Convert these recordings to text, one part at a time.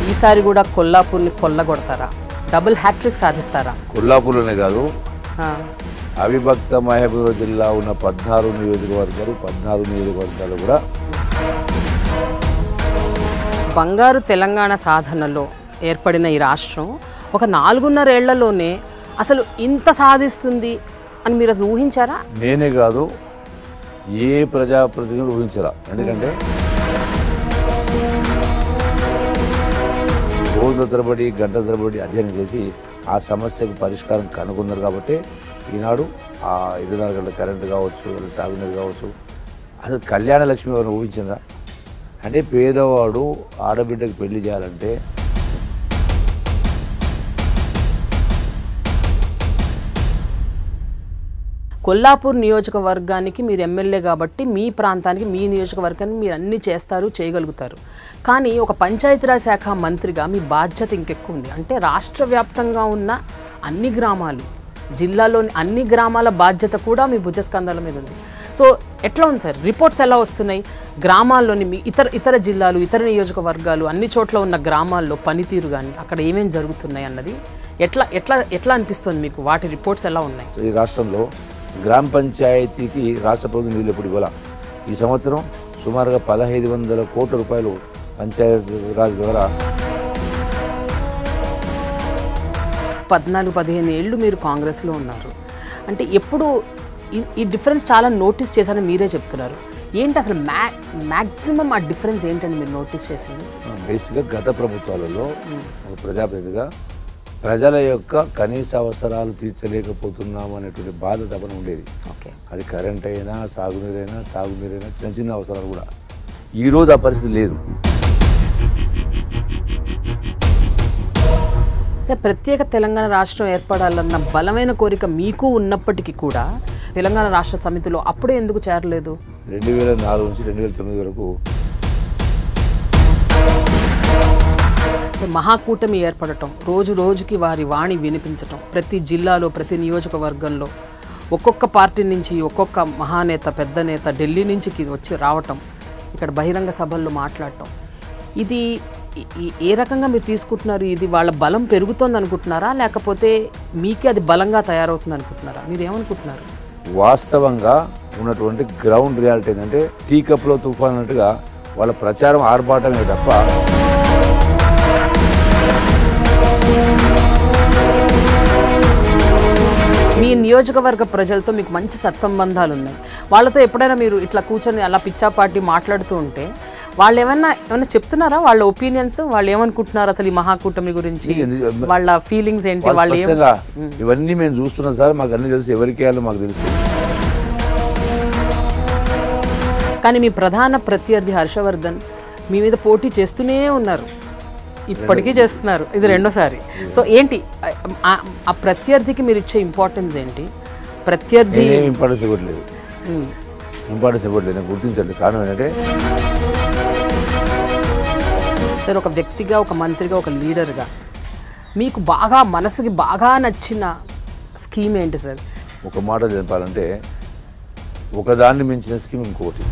ఈసారి కూడా కొల్లాపూర్ని కొల్లగొడతారా double hat trick సాధిస్తారా కొల్లాపూర్లోనే కాదు ఆ, అవిభక్త మహబూబ్ జిల్లా ఉన్న పద్నాలుగు నియోజకవర్గాలు పద్నాలుగు నియోజకవర్గాలు కూడా బంగారు తెలంగాణ సాధనలో ఏర్పడిన ఈ రాష్ట్రం ఒక నాలుగున్నరేళ్లలోనే అసలు ఇంత సాధిస్తుంది అని మీరు అసలు ఊహించారా నేనే కాదు ఏ ప్రజాప్రతినిధులు ఊహించరా ఎందుకంటే రోజుల తరబడి గంట తరబడి అధ్యయనం చేసి ఆ సమస్యకు పరిష్కారం కనుగొన్నారు కాబట్టి ఈనాడు ఆ ఇరవై గంటల కరెంటు కావచ్చు లేదా సాగునీరు కావచ్చు అసలు కళ్యాణ లక్ష్మి ఎవరైనా ఊహించిందా అంటే పేదవాడు ఆడబిడ్డకి పెళ్లి చేయాలంటే కొల్లాపూర్ నియోజకవర్గానికి మీరు ఎమ్మెల్యే కాబట్టి మీ ప్రాంతానికి మీ నియోజకవర్గానికి మీరు అన్ని చేస్తారు చేయగలుగుతారు కానీ ఒక పంచాయతీరాజ్ శాఖ మంత్రిగా మీ బాధ్యత ఇంకెక్కువ ఉంది అంటే రాష్ట్ర వ్యాప్తంగా ఉన్న అన్ని గ్రామాలు జిల్లాలోని అన్ని గ్రామాల బాధ్యత కూడా మీ భుజస్కంధాల మీద ఉంది సో ఎట్లా ఉంది సార్ రిపోర్ట్స్ ఎలా వస్తున్నాయి గ్రామాల్లోని మీ ఇతర ఇతర జిల్లాలు ఇతర నియోజకవర్గాలు అన్ని చోట్ల ఉన్న గ్రామాల్లో పనితీరు కానీ అక్కడ ఏమేమి జరుగుతున్నాయి అన్నది ఎట్లా ఎట్లా ఎట్లా అనిపిస్తుంది మీకు వాటి రిపోర్ట్స్ ఎలా ఉన్నాయి ఈ రాష్ట్రంలో గ్రామ పంచాయతీకి రాష్ట్ర ప్రభుత్వం నిధులు ఎప్పుడు ఇవ్వాల ఈ సంవత్సరం సుమారుగా పదహైదు వందల కోట్ల రూపాయలు పంచాయతీ రాజ్ ద్వారా పద్నాలుగు పదిహేను ఏళ్ళు మీరు కాంగ్రెస్లో ఉన్నారు అంటే ఎప్పుడు ఈ- ఈ డిఫరెన్స్ చాలా నోటీస్ చేశారని మీరే చెప్తున్నారు ఏంటి అసలు మ్యా మ్యాక్సిమం ఆ డిఫరెన్స్ ఏంటని మీరు నోటీస్ చేసింది బేసిక్గా గత ప్రభుత్వాలలో ఒక ప్రజాప్రతినిధిగా ప్రజల యొక్క కనీస అవసరాలు తీర్చలేకపోతున్నాం అనేటువంటి బాధ తపన ఉండేది ఓకే అది కరెంట్ అయినా సాగునీరైనా తాగునీరైనా చిన్న చిన్న అవసరాలు కూడా ఈరోజు ఆ పరిస్థితి లేదు సార్ ప్రత్యేక తెలంగాణ రాష్ట్రం ఏర్పడాలన్న బలమైన కోరిక మీకు ఉన్నప్పటికీ కూడా తెలంగాణ రాష్ట్ర సమితిలో అప్పుడే ఎందుకు చేరలేదు రెండు వేల నాలుగు నుంచి రెండు వేల తొమ్మిది వరకు మహాకూటమి ఏర్పడటం రోజు రోజుకి వారి వాణి వినిపించటం ప్రతి జిల్లాలో ప్రతి నియోజకవర్గంలో ఒక్కొక్క పార్టీ నుంచి ఒక్కొక్క మహానేత పెద్ద నేత ఢిల్లీ నుంచి కి- వచ్చి రావటం ఇక్కడ బహిరంగ సభల్లో మాట్లాడటం ఇది ఈ- ఈ- ఏ రకంగా మీరు తీసుకుంటున్నారు ఇది వాళ్ళ బలం పెరుగుతోంది అనుకుంటున్నారా లేకపోతే మీకే అది బలంగా తయారవుతుంది అనుకుంటున్నారా మీరు ఏమనుకుంటున్నారు వాస్తవంగా ఉన్నటువంటి గ్రౌండ్ రియాలిటీ ఏంటంటే టీ కప్లో తుఫాన్ అన్నట్టుగా వాళ్ళ ప్రచారం ఆర్భాటమే తప్ప మీ నియోజకవర్గ ప్రజలతో మీకు మంచి సత్సంబంధాలు ఉన్నాయి వాళ్ళతో ఎప్పుడైనా మీరు ఇట్లా కూర్చొని అలా పిచ్చాపాటి మాట్లాడుతూ ఉంటే వాళ్ళు ఏమన్నా ఏమన్నా చెప్తున్నారా వాళ్ళ ఒపీనియన్స్ వాళ్ళు ఏమనుకుంటున్నారు అసలు ఈ మహాకూటమి గురించి ఎందు- వాళ్ళ ఫీలింగ్స్ ఏంటి వాళ్ళు వాళ్ళు ఏం స్పష్టంగా ఇవన్నీ మేము చూస్తున్నాం సార్ మాకు అన్ని తెలుసు ఎవరికి వేయాలో మాకు తెలుసు కానీ మీ ప్రధాన ప్రత్యర్థి హర్షవర్ధన్ మీ మీద పోటీ చేస్తూనే ఉన్నారు ఇప్పటికీ చేస్తున్నారు ఇది రెండోసారి సో ఏంటి ఆ- ఆ ప్రత్యర్థికి మీరు ఇచ్చే ఇంపార్టెన్స్ ఏంటి ప్రత్యర్థి నేనేం ఇంపార్టెన్స్ ఇవ్వట్లేదు ఉమ్, ఇంపార్టెన్స్ ఇవ్వట్లేదు నేను గుర్తించండి కారణం ఏంటంటే సరే ఒక వ్యక్తిగా ఒక మంత్రిగా ఒక లీడర్గా మీకు బాగా మనసుకి బాగా నచ్చిన స్కీమ్ ఏంటి సార్ ఒక మాట చెప్పాలంటే ఒకదాన్ని మించిన స్కీమ్ ఇంకొకటి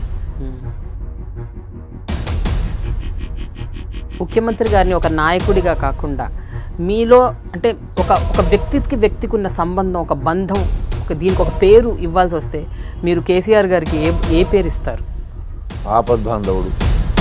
ముఖ్యమంత్రి గారిని ఒక నాయకుడిగా కాకుండా మీలో అంటే ఒక ఒక వ్యక్తికి వ్యక్తికి ఉన్న సంబంధం ఒక బంధం ఒక దీనికి ఒక పేరు ఇవ్వాల్సి వస్తే మీరు కేసీఆర్ గారికి ఏ ఏ పేరు ఇస్తారు ఆపద్బాంధవుడు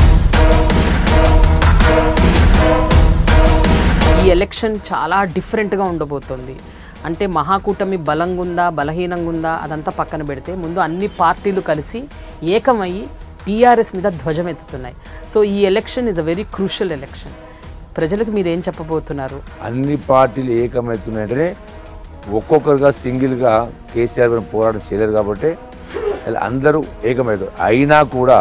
ఈ ఎలక్షన్ చాలా డిఫరెంట్గా ఉండబోతోంది అంటే మహాకూటమి బలంగా ఉందా బలహీనంగా ఉందా అదంతా పక్కన పెడితే ముందు అన్ని పార్టీలు కలిసి ఏకమయ్యి టీఆర్ఎస్ మీద ధ్వజం ఎత్తుతున్నాయి సో ఈ election is a very crucial election ప్రజలకు మీరు ఏం చెప్పబోతున్నారు అన్ని పార్టీలు ఏకమవుతున్నాయంటేనే ఒక్కొక్కరుగా సింగిల్గా కేసీఆర్ గారు పోరాటం చేయలేరు కాబట్టి ఇలా అందరూ ఏకమవుతారు అయినా కూడా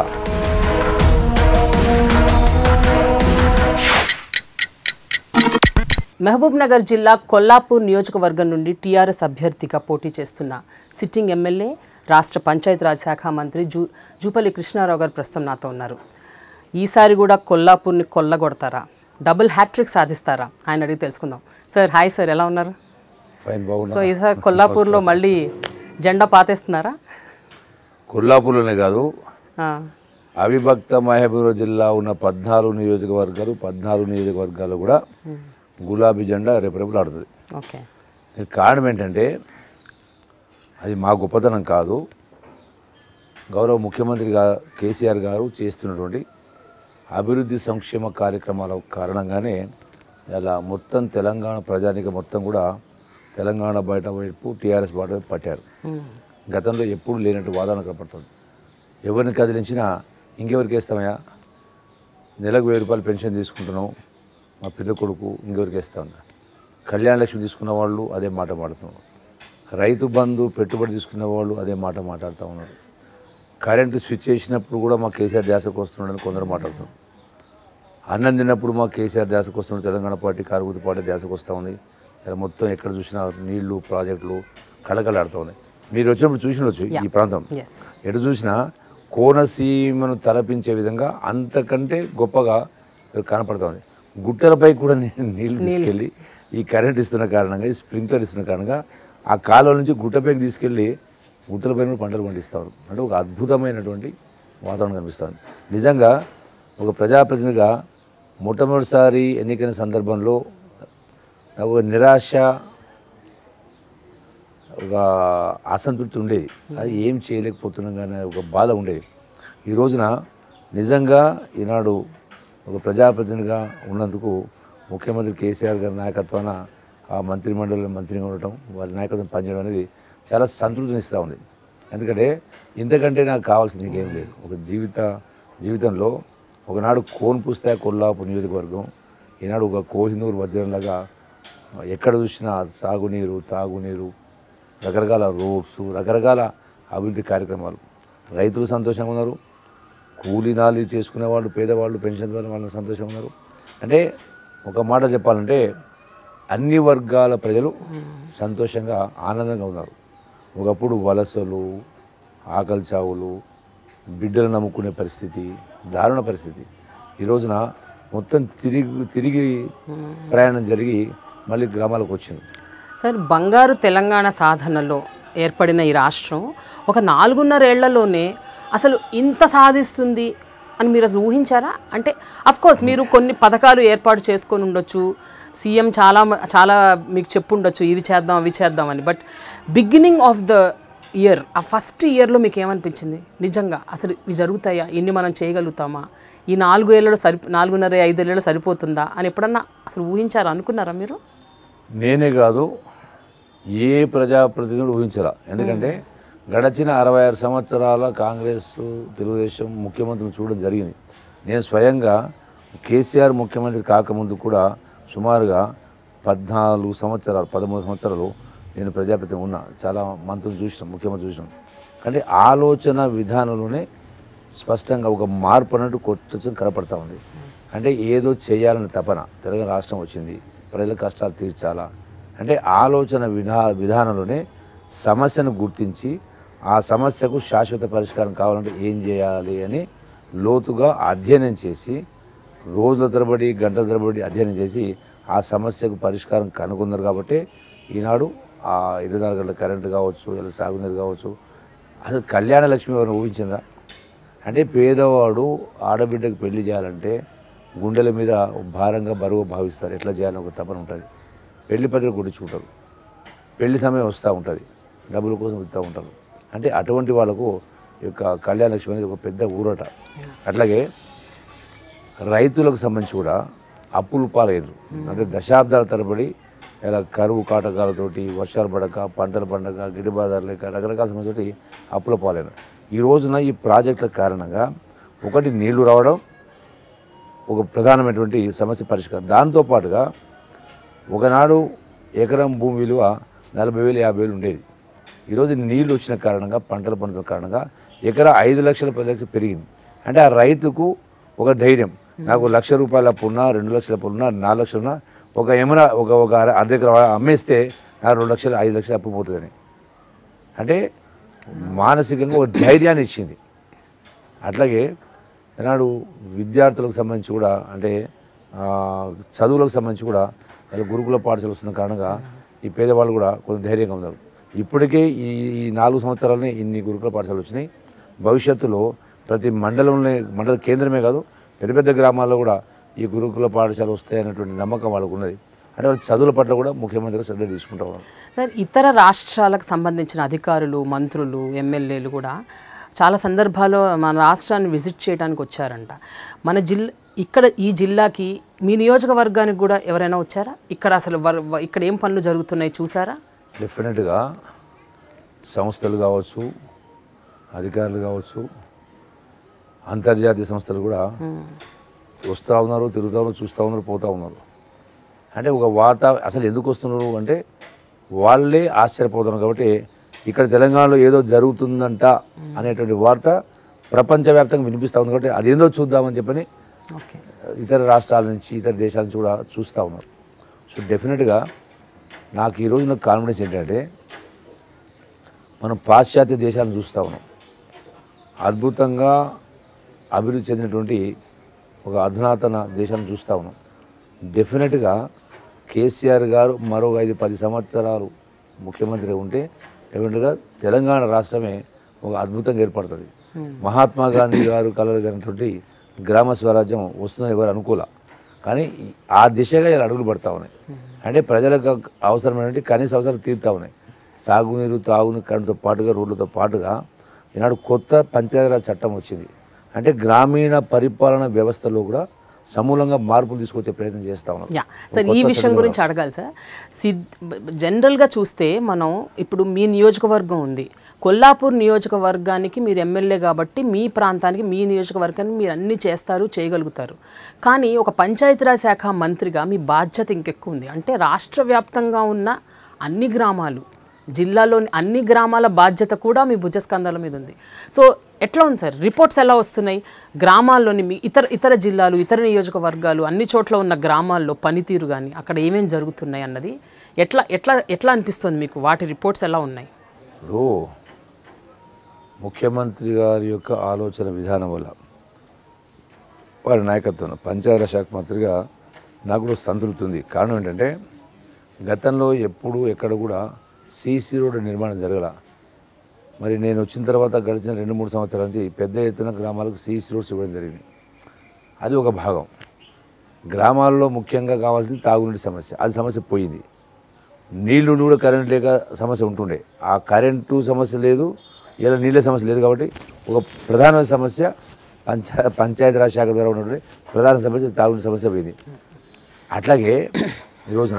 మహబూబ్ నగర్ జిల్లా కొల్లాపూర్ నియోజకవర్గం నుండి టీఆర్ఎస్ అభ్యర్థిగా పోటీ చేస్తున్న సిట్టింగ్ ఎమ్మెల్యే రాష్ట్ర పంచాయతీరాజ్ శాఖ మంత్రి జూ జూపల్లి కృష్ణారావు గారు ప్రస్తుతం నాతో ఉన్నారు ఈసారి కూడా కొల్లాపూర్ని కొల్లగొడతారా డబుల్ హ్యాట్రిక్ సాధిస్తారా ఆయన అడిగి తెలుసుకుందాం సార్ హాయ్ సార్ ఎలా ఉన్నారు ఫైన్ సో బాగున్నా ఈసారి కొల్లాపూర్లో మళ్ళీ జెండా పాతేస్తున్నారా కొల్లాపూర్లోనే కాదు ఆ, అవిభక్త మహబూబ్ జిల్లా ఉన్న పద్నాలుగు నియోజకవర్గాలు పద్నాలుగు నియోజకవర్గాలు కూడా గులాబీ జెండా రేపు ఆడుతుంది ఓకే దీనికి కారణం ఏంటంటే అది మా గొప్పతనం కాదు గౌరవ ముఖ్యమంత్రి గా కేసీఆర్ గారు చేస్తున్నటువంటి అభివృద్ధి సంక్షేమ కార్యక్రమాల కారణంగానే ఇలా మొత్తం తెలంగాణ ప్రజానికి మొత్తం కూడా తెలంగాణ బయట వైపు టీఆర్ఎస్ బాట వైపు పట్టారు గతంలో ఎప్పుడు లేనట్టు వాదన కనపడుతుంది ఎవరిని కదిలించినా ఇంకెవరికి వేస్తామయ్యా నెలకు వెయ్యి రూపాయలు పెన్షన్ తీసుకుంటున్నాం మా పెద్ద కొడుకు ఇంకెవరికి వేస్తాం కళ్యాణ లక్ష్మి తీసుకున్న వాళ్ళు అదే మాట మాడుతున్నారు రైతు బంధు పెట్టుబడి తీసుకున్న వాళ్ళు అదే మాట మాట్లాడుతూ ఉన్నారు కరెంటు స్విచ్ చేసినప్పుడు కూడా మా కేసీఆర్ ధ్యాసకు వస్తున్నాడని కొందరు మాట్లాడుతున్నారు అన్నం తిన్నప్పుడు మా కేసీఆర్ ధ్యాసకు వస్తున్నాడు తెలంగాణ పార్టీ కారుగుతి పార్టీ ధ్యాసకు వస్తూ ఉంది ఇలా మొత్తం ఎక్కడ చూసినా నీళ్లు ప్రాజెక్టులు కళకళాడుతూ ఉన్నాయి మీరు వచ్చినప్పుడు చూసినవచ్చు ఈ ప్రాంతం ఎస్ ఎటు చూసినా కోనసీమను తలపించే విధంగా అంతకంటే గొప్పగా కనపడుతుంది గుట్టలపై కూడా నీ- నీళ్లు తీసుకెళ్ళి ఈ కరెంట్ ఇస్తున్న కారణంగా ఈ స్ప్రింక్లర్ ఇస్తున్న కారణంగా ఆ కాలువ నుంచి గుట్టపైకి తీసుకెళ్ళి గుట్టలపై కూడా పంటలు పండిస్తారు అంటే ఒక అద్భుతమైనటువంటి వాతావరణం కనిపిస్తుంది నిజంగా ఒక ప్రజాప్రతినిధిగా మొట్టమొదటిసారి ఎన్నికైన సందర్భంలో నాకు ఒక నిరాశ ఒక అసంతృప్తి ఉండేది అది ఏం చేయలేకపోతున్నాం కానీ ఒక బాధ ఉండేది ఈ రోజున నిజంగా ఈనాడు ఒక ప్రజాప్రతినిధిగా ఉన్నందుకు ముఖ్యమంత్రి కేసీఆర్ గారి నాయకత్వాన ఆ మంత్రిమండలి మంత్రిగా ఉండటం వారి నాయకత్వం పనిచేయడం అనేది చాలా సంతృప్తినిస్తూ ఉంది ఎందుకంటే ఇంతకంటే నాకు కావాల్సింది ఇంకేం లేదు ఒక జీవిత జీవితంలో ఒకనాడు కోన్పుస్తాయి కొల్లాపు నియోజకవర్గం ఈనాడు ఒక కోహినూరు వజ్రంలాగా ఎక్కడ చూసినా సాగునీరు తాగునీరు రకరకాల రోడ్స్ రకరకాల అభివృద్ధి కార్యక్రమాలు రైతులు సంతోషంగా ఉన్నారు కూలీ నాలి చేసుకునే వాళ్ళు పేదవాళ్ళు పెన్షన్ ద్వారా వాళ్ళు సంతోషంగా ఉన్నారు అంటే ఒక మాట చెప్పాలంటే అన్ని వర్గాల ప్రజలు సంతోషంగా ఆనందంగా ఉన్నారు ఒకప్పుడు వలసలు ఆకలి చావులు బిడ్డలు నమ్ముకునే పరిస్థితి దారుణ పరిస్థితి ఈ రోజున మొత్తం తిరిగి తిరిగి ప్రయాణం జరిగి మళ్ళీ గ్రామాలకు వచ్చింది సార్ బంగారు తెలంగాణ సాధనలో ఏర్పడిన ఈ రాష్ట్రం ఒక నాలుగున్నరేళ్లలోనే అసలు ఇంత సాధిస్తుంది అని మీరు అసలు ఊహించారా అంటే అఫ్ కోర్స్ మీరు కొన్ని పథకాలు ఏర్పాటు చేసుకొని ఉండొచ్చు సీఎం చాలా మ- చాలా మీకు చెప్పుండొచ్చు ఇది చేద్దాం అవి చేద్దాం అని but beginning of the year uh first ఇయర్లో మీకు ఏమనిపించింది నిజంగా అసలు ఇవి జరుగుతాయా ఇన్ని మనం చేయగలుగుతామా ఈ నాలుగు ఏళ్ళలో సరి నాలుగున్నర ఐదేళ్లలో సరిపోతుందా అని ఎప్పుడన్నా అసలు ఊహించారా అనుకున్నారా మీరు నేనే కాదు ఏ ప్రజాప్రతినిధుడు ఊహించరా ఎందుకంటే గడచిన అరవై ఆరు సంవత్సరాల కాంగ్రెస్ తెలుగుదేశం ముఖ్యమంత్రులు చూడడం జరిగింది నేను స్వయంగా కేసీఆర్ ముఖ్యమంత్రి కాకముందు కూడా సుమారుగా పద్నాలుగు సంవత్సరాలు పదమూడు సంవత్సరాలు నేను ప్రజాప్రతినిధి ఉన్నా చాలా మంత్రులు చూసినాం ముఖ్యమంత్రి చూసినాం కానీ ఆలోచన విధానంలోనే స్పష్టంగా ఒక మార్పు అన్నట్టు కొత్త కనపడతా ఉంది అంటే ఏదో చేయాలని తపన తెలంగాణ రాష్ట్రం వచ్చింది ప్రజల కష్టాలు తీర్చాలా అంటే ఆలోచన విధా విధానంలోనే సమస్యను గుర్తించి ఆ సమస్యకు శాశ్వత పరిష్కారం కావాలంటే ఏం చేయాలి అని లోతుగా అధ్యయనం చేసి రోజుల తరబడి గంటల తరబడి అధ్యయనం చేసి ఆ సమస్యకు పరిష్కారం కనుగొన్నారు కాబట్టి ఈనాడు ఆ ఇరవై నాలుగు గంటల కరెంటు కావచ్చు లేదా సాగునీరు కావచ్చు అసలు కళ్యాణ లక్ష్మి ఎవరైనా ఊహించిందా అంటే పేదవాడు ఆడబిడ్డకు పెళ్లి చేయాలంటే గుండెల మీద భారంగా బరువు భావిస్తారు ఎట్లా చేయాలని ఒక తపన ఉంటుంది పెళ్లి పత్రిక కొట్టించుకుంటారు పెళ్లి సమయం వస్తూ ఉంటుంది డబ్బుల కోసం ఇస్తూ ఉంటారు అంటే అటువంటి వాళ్ళకు ఈ యొక్క కళ్యాణ లక్ష్మి అనేది ఒక పెద్ద ఊరట అట్లాగే రైతులకు సంబంధించి కూడా అప్పులు పాలయ్యారు అంటే దశాబ్దాల తరబడి ఇలా కరువు కాటకాలతోటి వర్షాలు పడక పంటలు పండక గిడిబాదారు లేక రకరకాల సమస్యతోటి అప్పుల పాలైన ఈ రోజున ఈ ప్రాజెక్టుల కారణంగా ఒకటి నీళ్లు రావడం ఒక ప్రధానమైనటువంటి సమస్య పరిష్కారం దాంతోపాటుగా ఒకనాడు ఎకరం భూమి విలువ నలభై వేలు యాభై వేలు ఉండేది ఈరోజు నీళ్లు వచ్చిన కారణంగా పంటలు పండుతున్న కారణంగా ఎకరా ఐదు లక్షల పది లక్షలు పెరిగింది అంటే ఆ రైతుకు ఒక ధైర్యం నాకు లక్ష రూపాయల అప్పున్నా రెండు లక్షల అప్పున్నా నాలుగు లక్షలు ఉన్నా ఒక ఏమైనా ఒక ఒక అర అర్ధ ఎకరం అమ్మేస్తే నాకు రెండు లక్షలు ఐదు లక్షలు అప్పు పోతుందని అంటే మానసికంగా ఒక ధైర్యాన్ని ఇచ్చింది అట్లాగే ఈనాడు విద్యార్థులకు సంబంధించి కూడా అంటే ఆ, చదువులకు సంబంధించి కూడా ఇలా గురుకుల పాఠశాల వస్తున్న కారణంగా ఈ పేదవాళ్ళు కూడా కొంచెం ధైర్యంగా ఉన్నారు ఇప్పటికే ఈ ఈ నాలుగు సంవత్సరాలనే ఇన్ని గురుకుల పాఠశాలలు వచ్చినాయి భవిష్యత్తులో ప్రతి మండలంలో మండల కేంద్రమే కాదు పెద్ద పెద్ద గ్రామాల్లో కూడా ఈ గురుకుల పాఠశాల వస్తాయన్నటువంటి నమ్మకం వాళ్ళకు ఉన్నది అంటే వాళ్ళ చదువుల పట్ల కూడా ముఖ్యమంత్రి శ్రద్ధ తీసుకుంటా ఉన్నారు సార్ ఇతర రాష్ట్రాలకు సంబంధించిన అధికారులు మంత్రులు ఎమ్మెల్యేలు కూడా చాలా సందర్భాల్లో మన రాష్ట్రాన్ని విజిట్ చేయడానికి వచ్చారంట మన జిల్లా ఇక్కడ ఈ జిల్లాకి మీ నియోజకవర్గానికి కూడా ఎవరైనా వచ్చారా ఇక్కడ అసలు వర్- వ- ఇక్కడ ఏం పనులు జరుగుతున్నాయి చూసారా డెఫినెట్గా సంస్థలు కావచ్చు అధికారులు కావచ్చు అంతర్జాతీయ సంస్థలు కూడా వస్తూ ఉన్నారు తిరుగుతూ ఉన్నారు చూస్తూ ఉన్నారు పోతూ ఉన్నారు అంటే ఒక వాత అసలు ఎందుకు వస్తున్నారు అంటే వాళ్ళే ఆశ్చర్యపోతున్నారు కాబట్టి ఇక్కడ తెలంగాణలో ఏదో జరుగుతుందంట అనేటువంటి వార్త ప్రపంచవ్యాప్తంగా వినిపిస్తూ ఉంది కాబట్టి అదేందో చూద్దామని చెప్పని ఓకే ఇతర రాష్ట్రాల నుంచి ఇతర దేశాల నుంచి కూడా చూస్తూ ఉన్నారు సో డెఫినెట్గా నాకు ఈ రోజు నాకు కాన్ఫిడెన్స్ ఏంటంటే మనం పాశ్చాత్య దేశాలను చూస్తూ ఉన్నాం అద్భుతంగా అభివృద్ధి చెందినటువంటి ఒక అధునాతన దేశాన్ని చూస్తూ ఉన్నాం డెఫినెట్గా కేసీఆర్ గారు మరో ఐదు పది సంవత్సరాలు ముఖ్యమంత్రి ఉంటే డెఫినెట్గా తెలంగాణ రాష్ట్రమే ఒక అద్భుతంగా ఏర్పడుతుంది మహాత్మా గాంధీ గారు కలగలిగినటువంటి గ్రామ స్వరాజ్యం వస్తుందని ఎవరు అనుకూల కానీ ఈ- ఆ దిశగా ఇలా అడుగులు పడతా ఉన్నాయి అంటే ప్రజలకు అవసరమైనటువంటి కనీస అవసరాలు తీరుతా ఉన్నాయి సాగునీరు తాగునీరు కరెంటుతో పాటుగా రోడ్లతో పాటుగా ఈనాడు కొత్త పంచాయతీరాజ్ చట్టం వచ్చింది అంటే గ్రామీణ పరిపాలన వ్యవస్థలో కూడా సమూలంగా మార్పులు తీసుకొచ్చే ప్రయత్నం చేస్తా ఉన్నాం యా సార్ ఈ విషయం గురించి అడగాలి సార్ సిద్ జనరల్గా చూస్తే మనం ఇప్పుడు మీ నియోజకవర్గం ఉంది కొల్లాపూర్ నియోజకవర్గానికి మీరు ఎమ్మెల్యే కాబట్టి మీ ప్రాంతానికి మీ నియోజకవర్గానికి మీరు అన్ని చేస్తారు చేయగలుగుతారు కానీ ఒక పంచాయతీరాజ్ శాఖ మంత్రిగా మీ బాధ్యత ఇంకెక్కువ ఉంది అంటే రాష్ట్ర వ్యాప్తంగా ఉన్న అన్ని గ్రామాలు జిల్లాలోని అన్ని గ్రామాల బాధ్యత కూడా మీ భుజస్కంధాల మీద ఉంది సో ఎట్లా ఉంది సార్ రిపోర్ట్స్ ఎలా వస్తున్నాయి గ్రామాల్లోని మీ ఇతర ఇతర జిల్లాలు ఇతర నియోజకవర్గాలు అన్ని చోట్ల ఉన్న గ్రామాల్లో పనితీరు కానీ అక్కడ ఏమేమి జరుగుతున్నాయి అన్నది ఎట్లా ఎట్లా ఎట్లా అనిపిస్తుంది మీకు వాటి రిపోర్ట్స్ ఎలా ఉన్నాయి ఇప్పుడు ముఖ్యమంత్రి గారి యొక్క ఆలోచన విధానం వల్ల వారి నాయకత్వం పంచాయతీరాజ్ శాఖ మంత్రిగా నాకు కూడా సంతృప్తి ఉంది కారణం ఏంటంటే గతంలో ఎప్పుడు ఎక్కడ కూడా సీసీ రోడ్డు నిర్మాణం జరగల మరి నేను వచ్చిన తర్వాత గడిచిన రెండు మూడు సంవత్సరాల నుంచి పెద్ద ఎత్తున గ్రామాలకు సీసీ రోడ్స్ ఇవ్వడం జరిగింది అది ఒక భాగం గ్రామాల్లో ముఖ్యంగా కావాల్సింది తాగునీటి సమస్య అది సమస్య పోయింది నీళ్లు కూడా కరెంట్ లేక సమస్య ఉంటుండే ఆ కరెంటు సమస్య లేదు ఇలా నీళ్ళ సమస్య లేదు కాబట్టి ఒక ప్రధానమైన సమస్య పంచా పంచాయతీరాజ్ శాఖ ద్వారా ఉన్నటువంటి ప్రధాన సమస్య తాగునీటి సమస్య పోయింది అట్లాగే ఈ రోజున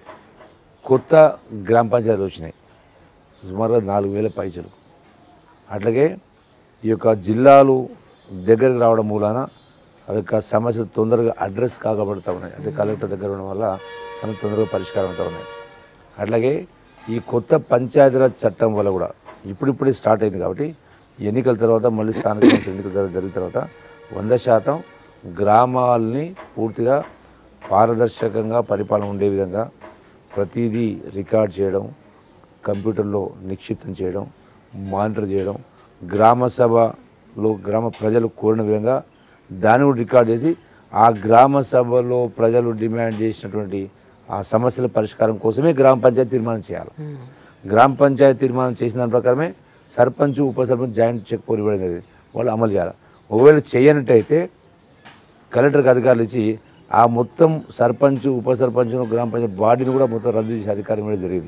కొత్త గ్రామ పంచాయతీలు వచ్చినాయి సుమారుగా నాలుగు వేల పైసలు అట్లాగే ఈ యొక్క జిల్లాలు దగ్గరికి రావడం మూలాన ఆ యొక్క సమస్యలు తొందరగా అడ్రస్ కాకబడుతూ ఉన్నాయి అంటే కలెక్టర్ దగ్గర ఉండడం వల్ల సమస్య తొందరగా పరిష్కారం అవుతూ ఉన్నాయి అట్లాగే ఈ కొత్త పంచాయతీరాజ్ చట్టం వల్ల కూడా ఇప్పుడిప్పుడే స్టార్ట్ అయింది కాబట్టి ఎన్నికల తర్వాత మళ్ళీ స్థానిక సంస్థల ఎన్నికల తర్వాత జరిగిన తర్వాత వంద శాతం గ్రామాలని పూర్తిగా పారదర్శకంగా పరిపాలన ఉండే విధంగా ప్రతిదీ రికార్డ్ చేయడం కంప్యూటర్లో నిక్షిప్తం చేయడం మానిటర్ చేయడం గ్రామ సభలో గ్రామ ప్రజలు కోరిన విధంగా దాన్ని కూడా రికార్డ్ చేసి ఆ గ్రామ సభలో ప్రజలు డిమాండ్ చేసినటువంటి ఆ సమస్యల పరిష్కారం కోసమే గ్రామ పంచాయతీ తీర్మానం చేయాలి గ్రామ పంచాయతీ తీర్మానం చేసిన దాని ప్రకారమే సర్పంచ్ ఉప సర్పంచ్ జాయింట్ చెక్ పోల్ ఇవ్వడం జరిగింది వాళ్ళు అమలు చేయాలి ఒకవేళ చేయనట్టయితే కలెక్టర్కి అధికారులు ఇచ్చి ఆ మొత్తం సర్పంచ్ ఉప సర్పంచ్ గ్రామ పంచాయతీ బాడీని కూడా మొత్తం రద్దు చేసే అధికారం ఇవ్వడం జరిగింది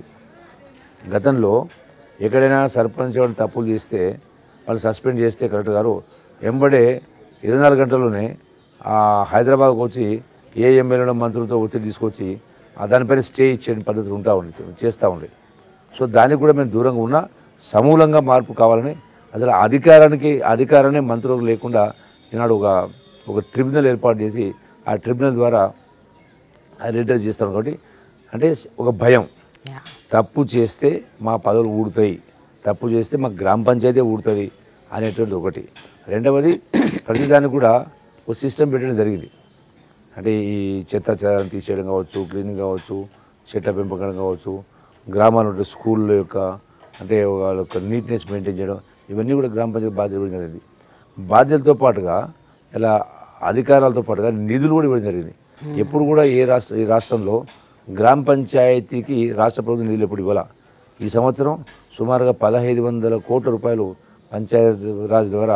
గతంలో ఎక్కడైనా సర్పంచ్ ఎవరైనా తప్పులు చేస్తే వాళ్ళు సస్పెండ్ చేస్తే కలెక్టర్ గారు ఎంబడే ఇరవై నాలుగు గంటల్లోనే ఆ హైదరాబాద్కు వచ్చి ఏ ఎమ్మెల్యేలో మంత్రులతో ఒత్తిడి తీసుకొచ్చి ఆ దానిపైన స్టే ఇచ్చే పద్ధతులు ఉంటా ఉండి చేస్తూ ఉండే సో దానికి కూడా మేము దూరంగా ఉన్నా సమూలంగా మార్పు కావాలని అసలు అధికారానికి అధికారాన్ని మంత్రులకు లేకుండా ఈనాడు ఒక ఒక ట్రిబ్యునల్ ఏర్పాటు చేసి ఆ ట్రిబ్యునల్ ద్వారా రిటైర్ చేస్తాం కాబట్టి అంటే ఒక భయం యా తప్పు చేస్తే మా పదవులు ఊడుతాయి తప్పు చేస్తే మా గ్రామ పంచాయతీ ఊడుతుంది అనేటువంటిది ఒకటి రెండవది ప్రతిదానికి కూడా ఒక సిస్టమ్ పెట్టడం జరిగింది అంటే ఈ చెత్త చెదారం తీసేయడం కావచ్చు క్లీనింగ్ కావచ్చు చెట్ల పెంపకం కావచ్చు గ్రామాల్లో ఉండే స్కూళ్ళ యొక్క అంటే వాళ్ళ యొక్క నీట్నెస్ మెయింటైన్ చేయడం ఇవన్నీ కూడా గ్రామ పంచాయతీ బాధ్యత ఇవ్వడం జరిగింది బాధ్యతలతో పాటుగా ఇలా అధికారాలతో పాటుగా నిధులు కూడా ఇవ్వడం జరిగింది ఎప్పుడు కూడా ఏ రాష్ట్ర ఈ రాష్ట్రంలో గ్రామ పంచాయతీకి రాష్ట్ర ప్రభుత్వం నిధులు ఎప్పుడు ఇవ్వాల ఈ సంవత్సరం సుమారుగా పదహైదు వందల కోట్ల రూపాయలు పంచాయతీ రాజ్ ద్వారా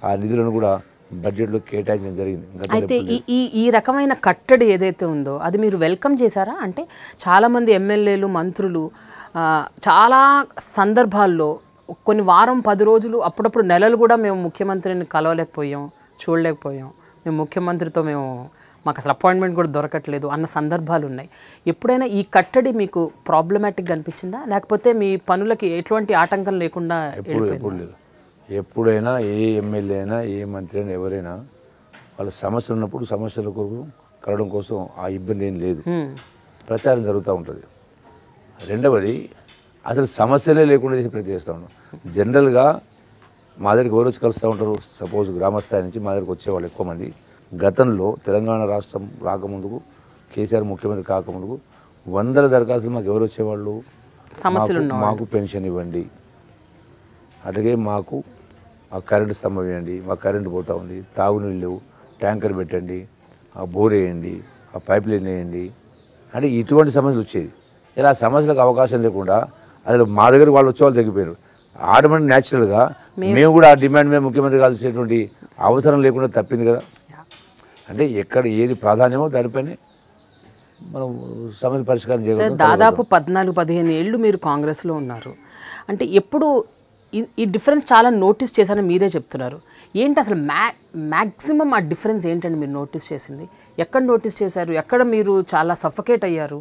ఆ నిధులను కూడా బడ్జెట్లో కేటాయించడం జరిగింది గతంలో అయితే ఈ ఈ ఈ రకమైన కట్టడి ఏదైతే ఉందో అది మీరు వెల్కమ్ చేశారా అంటే చాలామంది ఎమ్మెల్యేలు మంత్రులు ఆ, చాలా సందర్భాల్లో కొన్ని వారం పది రోజులు అప్పుడప్పుడు నెలలు కూడా మేము ముఖ్యమంత్రిని కలవలేకపోయాం చూడలేకపోయాం మేము ముఖ్యమంత్రితో మేము మాకు అసలు అపాయింట్మెంట్ కూడా దొరకట్లేదు అన్న సందర్భాలు ఉన్నాయి ఎప్పుడైనా ఈ కట్టడి మీకు ప్రాబ్లమాటిక్గా అనిపించిందా లేకపోతే మీ పనులకి ఎటువంటి ఆటంకం లేకుండా ఎప్పుడు ఎప్పుడు లేదు ఎప్పుడైనా ఏ ఎమ్మెల్యే అయినా ఏ మంత్రి అయినా ఎవరైనా వాళ్ళ సమస్యలు ఉన్నప్పుడు సమస్యల కొరకు కలవడం కోసం ఆ ఇబ్బంది ఏం లేదు హ్మ్. ప్రచారం జరుగుతూ ఉంటుంది రెండవది అసలు సమస్యలే లేకుండా చేసి ప్రయత్నం చేస్తూ ఉన్నాం జనరల్గా మా దగ్గరికి ఎవరు వచ్చి కలుస్తూ ఉంటారు సపోజ్ గ్రామస్థాయి నుంచి మా దగ్గరికి వచ్చేవాళ్ళు ఎక్కువ మంది గతంలో తెలంగాణ రాష్ట్రం రాకముందుకు కేసీఆర్ ముఖ్యమంత్రి కాకముందుకు వందల దరఖాస్తులు మాకు ఎవరు వచ్చేవాళ్ళు సమస్యలు మాకు- మాకు పెన్షన్ ఇవ్వండి అట్లాగే మాకు ఆ కరెంటు స్తంభం వేయండి మా కరెంటు పోతా ఉంది తాగునీళ్ళు లేవు ట్యాంకర్ పెట్టండి ఆ బోర్ వేయండి ఆ పైప్ లైన్ వేయండి అంటే ఇటువంటి సమస్యలు వచ్చేది ఇలా ఆ సమస్యలకు అవకాశం లేకుండా అసలు మా దగ్గర వాళ్ళు వచ్చే వాళ్ళు తగ్గిపోయారు ఆటోమేటిక్ న్యాచురల్గా మేము కూడా ఆ డిమాండ్ మీద ముఖ్యమంత్రి కలిసేటువంటి అవసరం లేకుండా తప్పింది కదా అంటే ఎక్కడ ఏది ప్రాధాన్యమో దానిపైనే మనం సమస్య పరిష్కారం సార్ చేయగలుగుతాం దాదాపు పద్నాలుగు పదిహేను ఏళ్ళు మీరు కాంగ్రెస్లో ఉన్నారు అంటే ఎప్పుడు ఈ- ఈ డిఫరెన్స్ చాలా నోటీస్ చేశానని మీరే చెప్తున్నారు ఏంటి అసలు మ్యా మ్యాక్సిమం ఆ డిఫరెన్స్ ఏంటండి మీరు నోటీస్ చేసింది ఎక్కడ నోటీస్ చేశారు ఎక్కడ మీరు చాలా సఫకేట్ అయ్యారు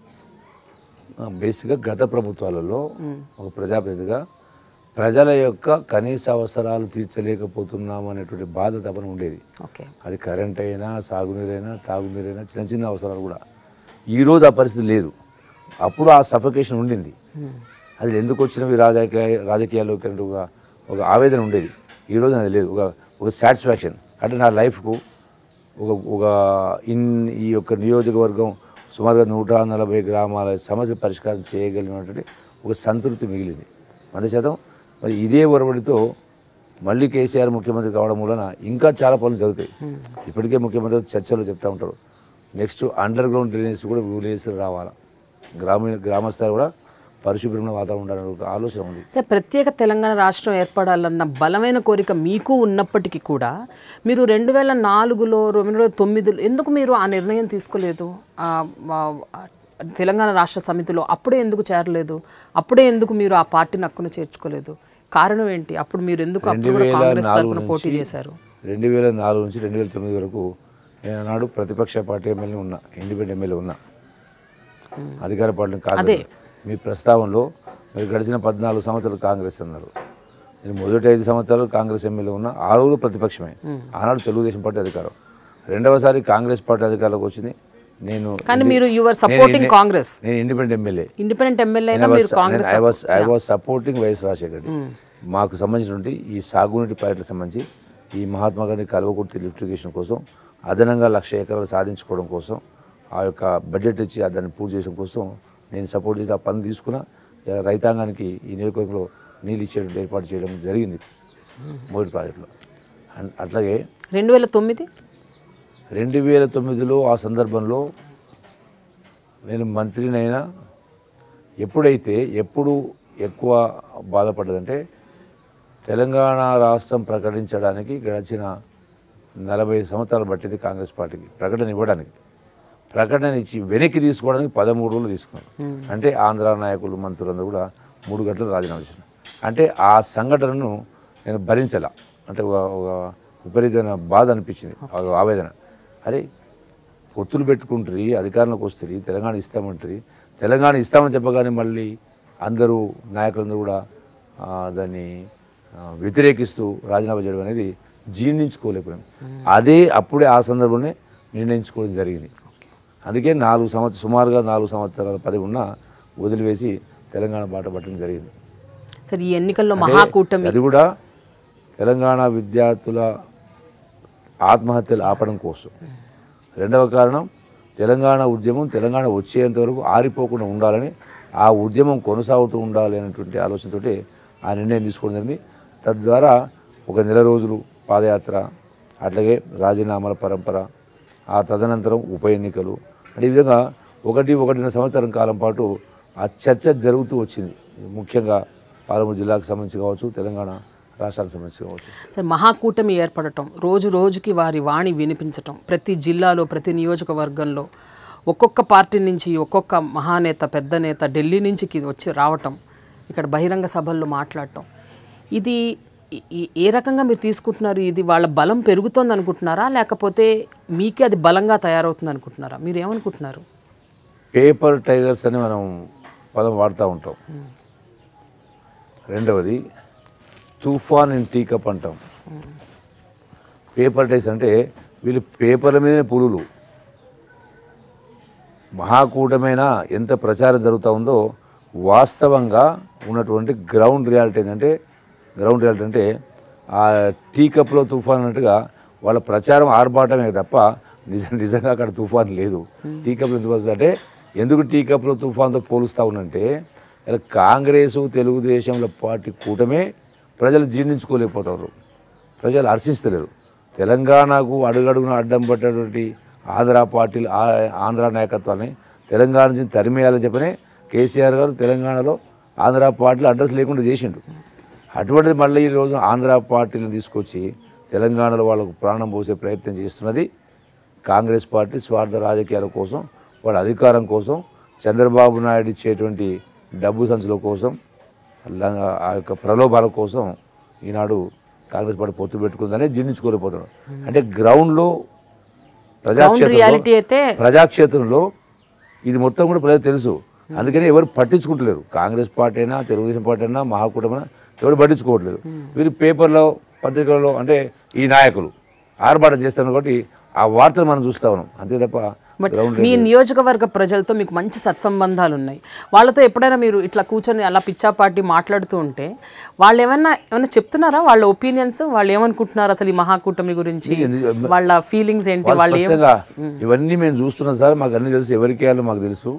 ఆ, బేసిక్గా గత ప్రభుత్వాలలో ఒక ప్రజాప్రతినిధిగా ప్రజల యొక్క కనీస అవసరాలు తీర్చలేకపోతున్నాం అనేటువంటి బాధ తపన ఉండేది ఓకే అది కరెంట్ అయినా సాగునీరైనా తాగునీరైనా చిన్న చిన్న అవసరాలు కూడా ఈరోజు ఆ పరిస్థితి లేదు అప్పుడు ఆ సఫకేషన్ ఉండింది అది ఎందుకు వచ్చినవి రాజకీయ రాజకీయాల్లోకి అంటే ఒక ఒక ఆవేదన ఉండేది ఈరోజు అది లేదు ఒక ఒక సాటిస్ఫాక్షన్ అంటే నా లైఫ్కు ఒక ఒక ఇన్ ఈ యొక్క నియోజకవర్గం సుమారుగా నూట నలభై గ్రామాల సమస్య పరిష్కారం చేయగలిగినటువంటి ఒక సంతృప్తి మిగిలింది వంద శాతం మరి ఇదే ఒరవడితో మళ్ళీ కేసీఆర్ ముఖ్యమంత్రి కావడం వలన ఇంకా చాలా పనులు జరుగుతాయి ఇప్పటికే ముఖ్యమంత్రి చర్చలో చెప్తా ఉంటారు నెక్స్ట్ అండర్ గ్రౌండ్ డ్రైనేజ్ కూడా విలేజ్ రావాలా గ్రామీణ గ్రామస్థాయి కూడా పరిశుభ్రమైన వాతావరణం ఉండాలనే ఒక ఆలోచన ఉంది సార్ ప్రత్యేక తెలంగాణ రాష్ట్రం ఏర్పడాలన్న బలమైన కోరిక మీకు ఉన్నప్పటికీ కూడా మీరు రెండు వేల నాలుగులో రెండు వేల తొమ్మిదిలో ఎందుకు మీరు ఆ నిర్ణయం తీసుకోలేదు ఆ, ఆ, తెలంగాణ రాష్ట్ర సమితిలో అప్పుడే ఎందుకు చేరలేదు అప్పుడే ఎందుకు మీరు ఆ పార్టీని హక్కును చేర్చుకోలేదు కారణం ఏంటి అప్పుడు మీరు ఎందుకు అప్పుడు కూడా కాంగ్రెస్ తరఫున పోటీ చేశారు రెండు వేల నాలుగు నుంచి రెండు వేల తొమ్మిది వరకు నేను ఆనాడు ప్రతిపక్ష పార్టీ ఎమ్మెల్యే ఉన్నా ఇండిపెండెంట్ ఎమ్మెల్యే ఉన్నా అధికార పార్టీని కాంగ్రెస్ మీ ప్రస్తావనలో మీరు గడిచిన పద్నాలుగు సంవత్సరాలు కాంగ్రెస్ అన్నారు నేను మొదటి ఐదు సంవత్సరాలు కాంగ్రెస్ ఎమ్మెల్యే ఉన్నా ఆ రోజు ప్రతిపక్షమే ఆనాడు తెలుగుదేశం పార్టీ అధికారం రెండవసారి కాంగ్రెస్ పార్టీ అధికారంలోకి వచ్చింది నేను కానీ మీరు యువర్ సపోర్టింగ్ కాంగ్రెస్ నేను ఇండిపెండెంట్ ఎమ్మెల్యే ఇండిపెండెంట్ ఎమ్మెల్యే అయినా మీరు Congress I was I was supporting YS Rajasekhar Reddy మాకు సంబంధించినటువంటి ఈ సాగునీటి ప్రాజెక్టులకు సంబంధించి ఈ మహాత్మా గాంధీ కల్వకుర్తి లిఫ్టిగేషన్ కోసం అదనంగా లక్ష ఎకరాలు సాధించుకోవడం కోసం ఆ యొక్క బడ్జెట్ ఇచ్చి ఆ దాన్ని పూర్తి చేయడం కోసం నేను సపోర్ట్ చేసి ఆ పనులు తీసుకున్నా ఇక రైతాంగానికి ఈ నియోజకవర్గంలో నీళ్ళు ఇచ్చేటువంటి ఏర్పాటు చేయడం జరిగింది మొదటి ప్రాజెక్టులో అన్- అట్లాగే రెండు వేల తొమ్మిది రెండు వేల తొమ్మిదిలో ఆ సందర్భంలో నేను మంత్రినైనా ఎప్పుడైతే ఎప్పుడు ఎక్కువ బాధపడ్డదంటే తెలంగాణ రాష్ట్రం ప్రకటించడానికి గడిచిన నలభై సంవత్సరాలు పట్టింది కాంగ్రెస్ పార్టీకి ప్రకటన ఇవ్వడానికి ప్రకటన ఇచ్చి వెనక్కి తీసుకోవడానికి పదమూడు రోజులు తీసుకున్నారు అంటే ఆంధ్ర నాయకులు మంత్రులందరూ కూడా మూడు గంటలు రాజీనామా చేశారు అంటే ఆ సంఘటనను నేను భరించాల అంటే ఒక ఒక విపరీతమైన బాధ అనిపించింది ఒక ఆవేదన అరే పొత్తులు పెట్టుకుంటారు అధికారంలోకి వస్తుంది తెలంగాణ ఇస్తామంటారు తెలంగాణ ఇస్తామని చెప్పగానే మళ్ళీ అందరూ నాయకులందరూ కూడా ఆ, దాన్ని ఆ, వ్యతిరేకిస్తూ రాజీనామా చేయడం అనేది జీర్ణించుకోలేకపోయాం అదే అప్పుడే ఆ సందర్భంలోనే నిర్ణయించుకోవడం జరిగింది అందుకే నాలుగు సంవత్సరం సుమారుగా నాలుగు సంవత్సరాల పదవి ఉన్నా వదిలివేసి తెలంగాణ బాట పట్టడం జరిగింది సరే ఈ ఎన్నికల్లో మహాకూటమి అది కూడా తెలంగాణ విద్యార్థుల ఆత్మహత్యలు ఆపడం కోసం రెండవ కారణం తెలంగాణ ఉద్యమం తెలంగాణ వచ్చేంత వరకు ఆరిపోకుండా ఉండాలని ఆ ఉద్యమం కొనసాగుతూ ఉండాలి అనేటువంటి ఆలోచనతోటి ఆ నిర్ణయం తీసుకోవడం జరిగింది తద్వారా ఒక నెల రోజులు పాదయాత్ర అట్లాగే రాజీనామాల పరంపర ఆ తదనంతరం ఉప ఎన్నికలు అంటే ఈ విధంగా ఒకటి ఒకటిన్నర సంవత్సరం కాలం పాటు ఆ చర్చ జరుగుతూ వచ్చింది ముఖ్యంగా పాలమూరు జిల్లాకు సంబంధించి కావచ్చు తెలంగాణ రాష్ట్రానికి సంబంధించి కావచ్చు సరే మహాకూటమి ఏర్పడటం రోజు రోజుకి వారి వాణి వినిపించటం ప్రతి జిల్లాలో ప్రతి నియోజకవర్గంలో ఒక్కొక్క పార్టీ నుంచి ఒక్కొక్క మహానేత పెద్ద నేత ఢిల్లీ నుంచి కి- వచ్చి రావటం ఇక్కడ బహిరంగ సభల్లో మాట్లాడటం ఇది ఈ- ఈ- ఏ రకంగా మీరు తీసుకుంటున్నారు ఇది వాళ్ళ బలం పెరుగుతోంది అనుకుంటున్నారా లేకపోతే మీకే అది బలంగా తయారవుతుంది అనుకుంటున్నారా మీరు ఏమనుకుంటున్నారు పేపర్ టైగర్స్ అని మనం పదం వాడుతూ ఉంటాం రెండవది తుఫాన్ ఇన్ టీకప్ అంటాం పేపర్ టైగర్స్ అంటే వీళ్ళు పేపర్ల మీదనే పులులు మహాకూటమైన ఎంత ప్రచారం జరుగుతూ ఉందో వాస్తవంగా ఉన్నటువంటి గ్రౌండ్ రియాలిటీ ఏంటంటే గ్రౌండ్ రియాలిటీ అంటే ఆ టీ కప్లో తుఫాన్ అన్నట్టుగా వాళ్ళ ప్రచారం ఆర్భాటమే తప్ప నిజం నిజంగా అక్కడ తుఫాన్ లేదు టీ కప్లో ఎందుకు వస్తుంది అంటే ఎందుకు టీ కప్లో తుఫాన్తో పోలుస్తూ ఉన్నంటే ఇలా కాంగ్రెసు తెలుగుదేశంల పార్టీ కూటమే ప్రజలు జీర్ణించుకోలేకపోతారు ప్రజలు హర్షిస్తలేరు తెలంగాణకు అడుగడుగున అడ్డం పట్టినటువంటి ఆంధ్ర పార్టీలు ఆ- ఆంధ్ర నాయకత్వాన్ని తెలంగాణ నుంచి తరిమేయాలని చెప్పనే కేసీఆర్ గారు తెలంగాణలో ఆంధ్ర పార్టీలు అడ్రస్ లేకుండా చేసిండు అటువంటిది మళ్ళీ ఈ రోజు ఆంధ్ర పార్టీలను తీసుకొచ్చి తెలంగాణలో వాళ్ళకు ప్రాణం పోసే ప్రయత్నం చేస్తున్నది కాంగ్రెస్ పార్టీ స్వార్థ రాజకీయాల కోసం వాళ్ళ అధికారం కోసం చంద్రబాబు నాయుడు ఇచ్చేటువంటి డబ్బు సంచుల కోసం ల- ఆ యొక్క ప్రలోభాల కోసం ఈనాడు కాంగ్రెస్ పార్టీ పొత్తు పెట్టుకుందని జీర్ణించుకోలేకపోతున్నాడు అంటే గ్రౌండ్లో ప్రజాక్షేత్రంలో రియాలిటీ అయితే ప్రజాక్షేత్రంలో ఇది మొత్తం కూడా ప్రజలకు తెలుసు అందుకని ఎవరు పట్టించుకుంటలేరు కాంగ్రెస్ పార్టీ అయినా తెలుగుదేశం పార్టీ అయినా మహాకూటమైనా ఎవరు పట్టించుకోవట్లేదు వీరు పేపర్లో పత్రికల్లో అంటే ఈ నాయకులు ఆర్భాటం చేస్తున్నారు కాబట్టి ఆ వార్తలు మనం చూస్తా ఉన్నాం అంతే తప్ప బట్ గ్రౌండ్ మీ నియోజకవర్గ ప్రజలతో మీకు మంచి సత్సంబంధాలు ఉన్నాయి వాళ్ళతో ఎప్పుడైనా మీరు ఇట్లా కూర్చొని అలా పిచ్చాపాటి మాట్లాడుతూ ఉంటే వాళ్ళు ఏమన్నా ఏమన్నా చెప్తున్నారా వాళ్ళ ఒపీనియన్స్ వాళ్ళు ఏమనుకుంటున్నారు అసలు ఈ మహాకూటమి గురించి వాళ్ళ ఫీలింగ్స్ ఏంటి వాళ్ళు వాళ్ళు ఏం స్పష్టంగా ఇవన్నీ మేము చూస్తున్నాం సార్ మాకు అన్ని తెలుసు ఎవరికి వేయాలో మాకు తెలుసు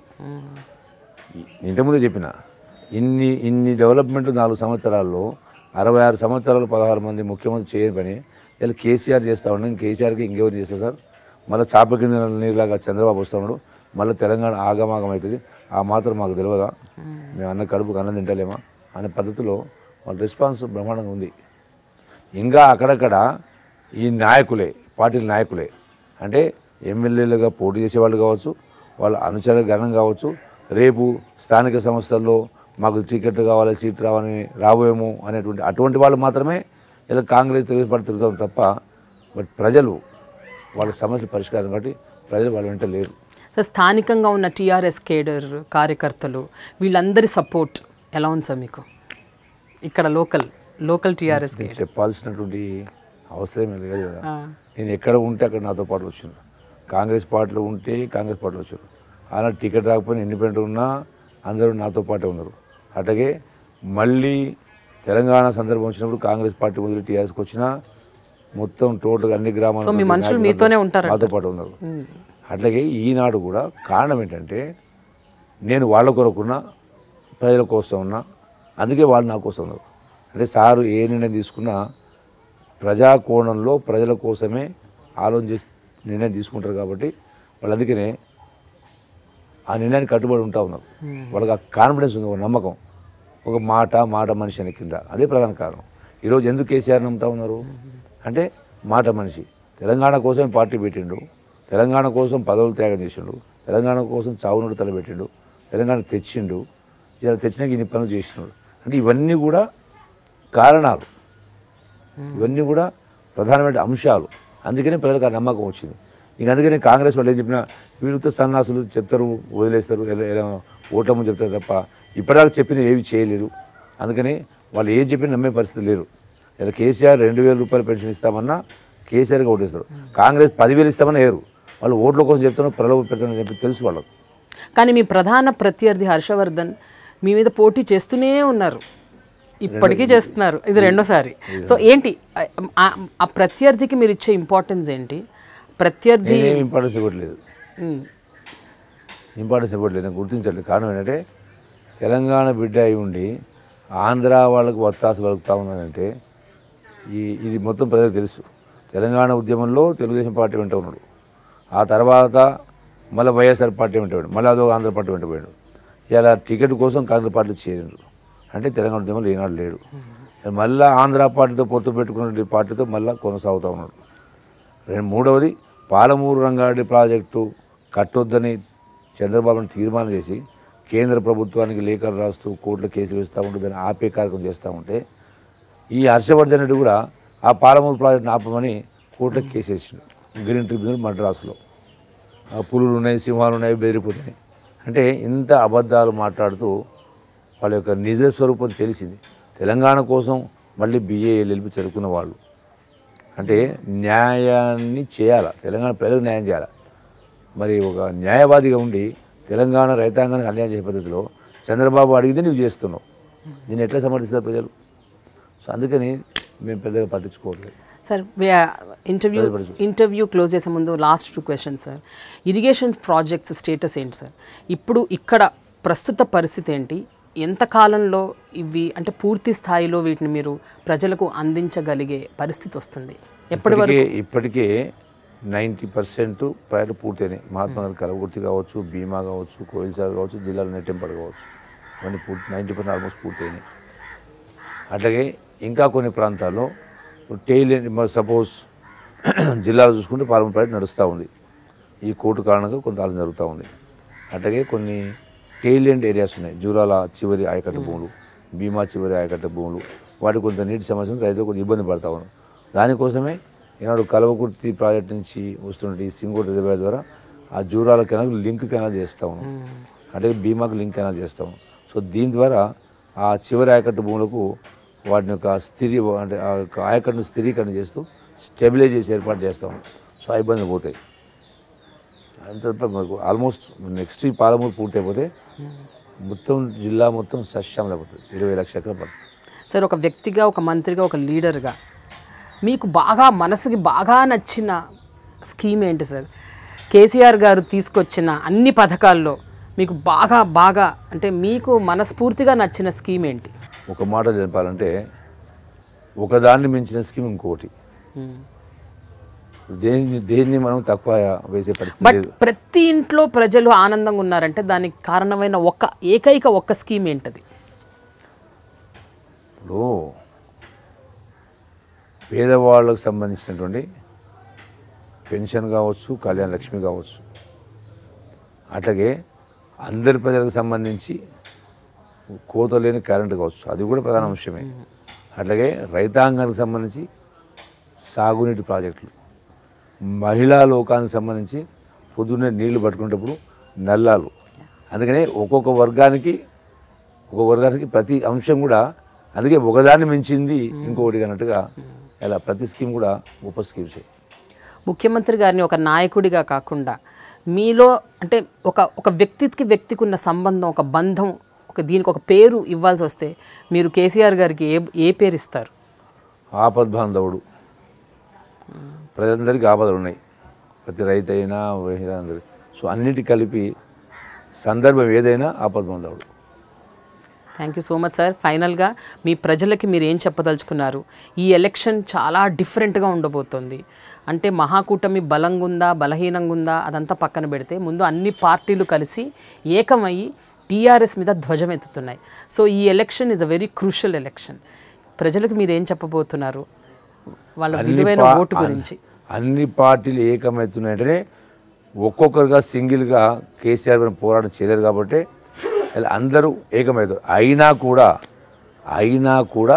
ఇంతకుముందే చెప్పిన ఇన్ని ఇన్ని డెవలప్మెంట్ నాలుగు సంవత్సరాల్లో అరవై ఆరు సంవత్సరాలు పదహారు మంది ముఖ్యమంత్రి చేయని పని ఇలా కేసీఆర్ చేస్తా ఉన్నాం కేసీఆర్కి ఇంకెవరు చేస్తారు సార్ మళ్ళీ చాప కింద నీరులాగా చంద్రబాబు వస్తా ఉన్నాడు మళ్ళీ తెలంగాణ ఆగమాగం అవుతుంది ఆ మాత్రం మాకు తెలియదా మేము అన్న కడుపుకు అన్నం తింటలేమా అనే పద్ధతిలో వాళ్ళ రెస్పాన్స్ బ్రహ్మాండంగా ఉంది ఇంకా అక్కడక్కడ ఈ నాయకులే పార్టీల నాయకులే అంటే ఎమ్మెల్యేలుగా పోటీ చేసేవాళ్ళు కావచ్చు వాళ్ళ అనుచర గణం కావచ్చు రేపు స్థానిక సంస్థల్లో మాకు టికెట్ కావాలి సీట్ రావాలని రాబోయేమో అనేటువంటి అటువంటి వాళ్ళు మాత్రమే ఇలా కాంగ్రెస్ తెలుగుదేశం పార్టీ తిరుగుతాం తప్ప బట్ ప్రజలు వాళ్ళ సమస్యల పరిష్కారం కాబట్టి ప్రజలు వాళ్ళ వెంట లేరు సార్ స్థానికంగా ఉన్న టీఆర్ఎస్ కేడర్ కార్యకర్తలు వీళ్ళందరి సపోర్ట్ ఎలా ఉంది సార్ మీకు ఇక్కడ లోకల్ లోకల్ టీఆర్ఎస్ నేను చెప్పాల్సినటువంటి అవసరం లేదు కదా నేను ఎక్కడ ఉంటే అక్కడ నాతో పాటు వచ్చాను కాంగ్రెస్ పార్టీలో ఉంటే కాంగ్రెస్ పార్టీలో వచ్చారు అలా టికెట్ రాకపోయినా ఇండిపెండెంట్ ఉన్నా అందరూ నాతో పాటే ఉన్నారు అట్లాగే మళ్ళీ తెలంగాణ సందర్భం వచ్చినప్పుడు కాంగ్రెస్ పార్టీ వదిలి టీఆర్ఎస్కి వచ్చినా మొత్తం టోటల్ అన్ని గ్రామాల సో మీ నుండి మనుషులు నాయకులు మీతోనే ఉంటారంట. నాతో పాటు ఉన్నారు అట్లాగే ఈనాడు కూడా కారణం ఏంటంటే నేను వాళ్ళ కొరకున్నా ప్రజల కోసం ఉన్నా అందుకే వాళ్ళు నా కోసం ఉన్నారు అంటే సారు ఏ నిర్ణయం తీసుకున్నా ప్రజా కోణంలో ప్రజల కోసమే ఆలోచన చేసి నిర్ణయం తీసుకుంటారు కాబట్టి వాళ్ళు అందుకనే ఆ నిర్ణయానికి కట్టుబడి ఉంటా ఉన్నారు వాళ్ళకి ఆ కాన్ఫిడెన్స్ ఉంది ఒక నమ్మకం ఒక మాట మాట మనిషి అనే కింద అదే ప్రధాన కారణం ఈరోజు ఎందుకు కేసీఆర్ నమ్ముతా ఉన్నారు అంటే మాట మనిషి తెలంగాణ కోసం పార్టీ పెట్టిండు తెలంగాణ కోసం పదవులు త్యాగం చేసిండు తెలంగాణ కోసం చావునుడు తలబెట్టిండు తెలంగాణ తెచ్చిండు ఇలా తెచ్చినాక ఇన్ని పనులు చేసినాడు అంటే ఇవన్నీ కూడా కారణాలు ఇవన్నీ కూడా ప్రధానమైన అంశాలు అందుకనే ప్రజలకు ఆ నమ్మకం వచ్చింది ఇంక అందుకనే కాంగ్రెస్ వాళ్ళు ఏం చెప్పినా వీళ్ళతో సన్నాసులు చెప్తారు వదిలేస్తారు ఎలా ఎలా ఓటము చెప్తారు తప్ప ఇప్పటిదాకా చెప్పిన ఏవి చేయలేదు అందుకని వాళ్ళు ఏం చెప్పినా నమ్మే పరిస్థితి లేరు ఇలా కేసీఆర్ రెండు వేల రూపాయలు పెన్షన్ ఇస్తామన్నా కేసీఆర్గా ఓటేస్తారు కాంగ్రెస్ పదివేలు ఇస్తామన్నా వేరు వాళ్ళు ఓట్ల కోసం చెప్తున్నారు ప్రలోభ పెడతారని చెప్పి తెలుసు వాళ్ళకు కానీ మీ ప్రధాన ప్రత్యర్థి హర్షవర్ధన్ మీ మీద పోటీ చేస్తూనే ఉన్నారు ఇప్పటికీ చేస్తున్నారు ఇది రెండోసారి సో ఏంటి ఆ- ఆ ప్రత్యర్థికి మీరు ఇచ్చే ఇంపార్టెన్స్ ఏంటి ప్రత్యర్థి నేనేం ఇంపార్టెన్స్ ఇవ్వట్లేదు ఉమ్, ఇంపార్టెన్స్ ఇవ్వట్లేదు నేను గుర్తించట్లేదు కారణం ఏంటంటే తెలంగాణ బిడ్డ అయి ఉండి ఆంధ్ర వాళ్ళకు వత్తాసు పలుకుతా ఉన్నానంటే ఈ ఇది మొత్తం ప్రజలకు తెలుసు తెలంగాణ ఉద్యమంలో తెలుగుదేశం పార్టీ వెంట ఉన్నాడు ఆ తర్వాత మళ్ళీ వైఎస్ఆర్ పార్టీ వెంట పోయాడు మళ్ళీ అదో ఆంధ్ర పార్టీ వెంట పోయాడు ఇలా టికెట్ కోసం కాంగ్రెస్ పార్టీ చేరిండ్రు అంటే తెలంగాణ ఉద్యమంలో ఈనాడు లేడు మళ్ళీ ఆంధ్ర పార్టీతో పొత్తు పెట్టుకున్న పార్టీతో మళ్ళీ కొనసాగుతూ ఉన్నాడు రెండు మూడవది పాలమూరు రంగారెడ్డి ప్రాజెక్టు కట్టొద్దని చంద్రబాబును తీర్మానం చేసి కేంద్ర ప్రభుత్వానికి లేఖలు రాస్తూ కోర్టులో కేసులు వేస్తూ ఉంటే దాన్ని ఆపే కార్యక్రమం చేస్తూ ఉంటే ఈ హర్షవర్ధన్ రెడ్డి కూడా ఆ పాలమూరు ప్రాజెక్టును ఆపమని కోర్టులో కేసు వేసిండు గ్రీన్ ట్రిబ్యునల్ మద్రాసులో ఆ పులులు ఉన్నాయి సింహాలు ఉన్నాయి బెదిరిపోతున్నాయి అంటే ఇంత అబద్ధాలు మాట్లాడుతూ వాళ్ళ యొక్క నిజ స్వరూపం తెలిసింది తెలంగాణ కోసం మళ్ళీ బిఏ ఎల్ఎల్పి చదువుకున్న వాళ్ళు అంటే న్యాయాన్ని చేయాలి తెలంగాణ ప్రజలకు న్యాయం చేయాలి మరి ఒక న్యాయవాదిగా ఉండి తెలంగాణ రైతాంగానికి అన్యాయం చేసే పద్ధతిలో చంద్రబాబు అడిగితే నువ్వు చేస్తున్నావు దీన్ని ఎట్లా సమర్థిస్తారు ప్రజలు సో అందుకని మేము పెద్దగా పట్టించుకోవట్లేదు సార్ ఇంటర్వ్యూ ఇంటర్వ్యూ క్లోజ్ చేసే ముందు last two questions sir irrigation projects status ఏంటి సార్ ఇప్పుడు ఇక్కడ ప్రస్తుత పరిస్థితి ఏంటి ఎంత కాలంలో ఇవి అంటే పూర్తి స్థాయిలో వీటిని మీరు ప్రజలకు అందించగలిగే పరిస్థితి వస్తుంది ఎప్పటి వరకు ఇప్పటికే ఇప్పటికే నైంటీ పర్సెంట్ ప్రాజెక్టు పూర్తయినాయి మహాత్మా గాంధీ కలవకుర్తి కావచ్చు భీమా కావచ్చు కోయిల్ సాగర్ కావచ్చు జిల్లాలో నెట్టెంపడు కావచ్చు ఇవన్నీ పూర్తి నైంటీ పర్సెంట్ ఆల్మోస్ట్ పూర్తయినాయి అట్లాగే ఇంకా కొన్ని ప్రాంతాల్లో టెయిల్ సపోజ్ జిల్లాలో చూసుకుంటే పాలమూరు ప్రాజెక్ట్ నడుస్తూ ఉంది ఈ కోర్టు కారణంగా కొంత ఆలోచన జరుగుతూ ఉంది అట్లాగే కొన్ని టెయిల్ ఎండ్ ఏరియాస్ ఉన్నాయి జూరాల చివరి ఆయకట్ట భూములు భీమా చివరి ఆయకట్ట భూములు వాటికి కొంత నీటి సమస్య ఉంది రైతులు కొంత ఇబ్బంది పడతా ఉన్నారు దానికోసమే ఈనాడు కలవకుర్తి ప్రాజెక్ట్ నుంచి వస్తున్నటువంటి ఈ సింగూరు రిజర్వాయర్ ద్వారా ఆ జూరాల కెనాల్ లింక్ కెనాల్ చేస్తా ఉన్నాం అట్లాగే భీమాకు లింక్ కెనాల్ చేస్తా ఉన్నాం సో దీని ద్వారా ఆ చివరి ఆయకట్టు భూములకు వాటిని యొక్క స్థిరీ అంటే ఆ యొక్క ఆయకట్టును స్థిరీకరణ చేస్తూ స్టెబిలైజ్ చేసి ఏర్పాటు చేస్తా ఉన్నాం సో ఆ ఇబ్బందులు పోతాయి అంత తప్ప మనకు ఆల్మోస్ట్ నెక్స్ట్ ఈ పాలమూరు పూర్తయిపోతే మొత్తం జిల్లా మొత్తం సస్యామలు అయిపోతుంది ఇరవై లక్షల ఎకరాలు పడుతుంది సార్ ఒక వ్యక్తిగా ఒక మంత్రిగా ఒక లీడర్గా మీకు బాగా మనసుకి బాగా నచ్చిన స్కీమ్ ఏంటి సార్ కేసీఆర్ గారు తీసుకొచ్చిన అన్ని పథకాల్లో మీకు బాగా బాగా అంటే మీకు మనస్ఫూర్తిగా నచ్చిన స్కీమ్ ఏంటి ఒక మాట చెప్పాలంటే ఒకదాన్ని మించిన స్కీమ్ ఇంకోటి దేన్ని దేన్ని మనం తక్కువ వేసే పరిస్థితి బట్ లేదు ప్రతి ఇంట్లో ప్రజలు ఆనందంగా ఉన్నారంటే దానికి కారణమైన ఒక్క ఏకైక ఒక్క స్కీమ్ ఏంటది ఇప్పుడు పేదవాళ్ళకు సంబంధించినటువంటి పెన్షన్ కావచ్చు కళ్యాణ లక్ష్మి కావచ్చు అట్లాగే అందరి ప్రజలకు సంబంధించి కోత లేని కరెంటు కావచ్చు అది కూడా ప్రధాన అంశమే అట్లాగే రైతాంగానికి సంబంధించి సాగునీటి ప్రాజెక్టులు మహిళా లోకానికి సంబంధించి పొద్దున్నే నీళ్లు పట్టుకునేటప్పుడు నల్లాలు అందుకనే ఒక్కొక్క వర్గానికి ఒక్కొక్క వర్గానికి ప్రతి అంశం కూడా అందుకే ఒకదాన్ని మించింది ఇంకొకటి అన్నట్టుగా ఇలా ప్రతి స్కీమ్ కూడా గొప్ప స్కీమ్సే ముఖ్యమంత్రి గారిని ఒక నాయకుడిగా కాకుండా మీలో అంటే ఒక ఒక వ్యక్తికి వ్యక్తికి ఉన్న సంబంధం ఒక బంధం ఒక దీనికి ఒక పేరు ఇవ్వాల్సి వస్తే మీరు కేసీఆర్ గారికి ఏ ఏ పేరు ఇస్తారు ఆపద్బాంధవుడు ప్రజలందరికీ ఆపదలు ఉన్నాయి ప్రతి రైతు అయినా అందరి సో అన్నిటి కలిపి సందర్భం ఏదైనా ఆపద్బాంధవుడు thank you so much sir ఫైనల్గా మీ ప్రజలకి మీరు ఏం చెప్పదలుచుకున్నారు ఈ ఎలక్షన్ చాలా డిఫరెంట్గా ఉండబోతోంది అంటే మహాకూటమి బలంగా ఉందా బలహీనంగా ఉందా అదంతా పక్కన పెడితే ముందు అన్ని పార్టీలు కలిసి ఏకమయ్యి టీఆర్ఎస్ మీద ధ్వజం ఎత్తుతున్నాయి సో ఈ election is a very crucial election ప్రజలకు మీరు ఏం చెప్పబోతున్నారు వాళ్ళ అన్ని విలువైన పా- ఓటు గురించి అన్ని పార్టీలు ఏకమవుతున్నాయంటేనే ఒక్కొక్కరుగా సింగిల్గా కేసీఆర్ పైన పోరాటం చేయలేరు కాబట్టి ఇలా అందరూ ఏకమవుతారు అయినా కూడా అయినా కూడా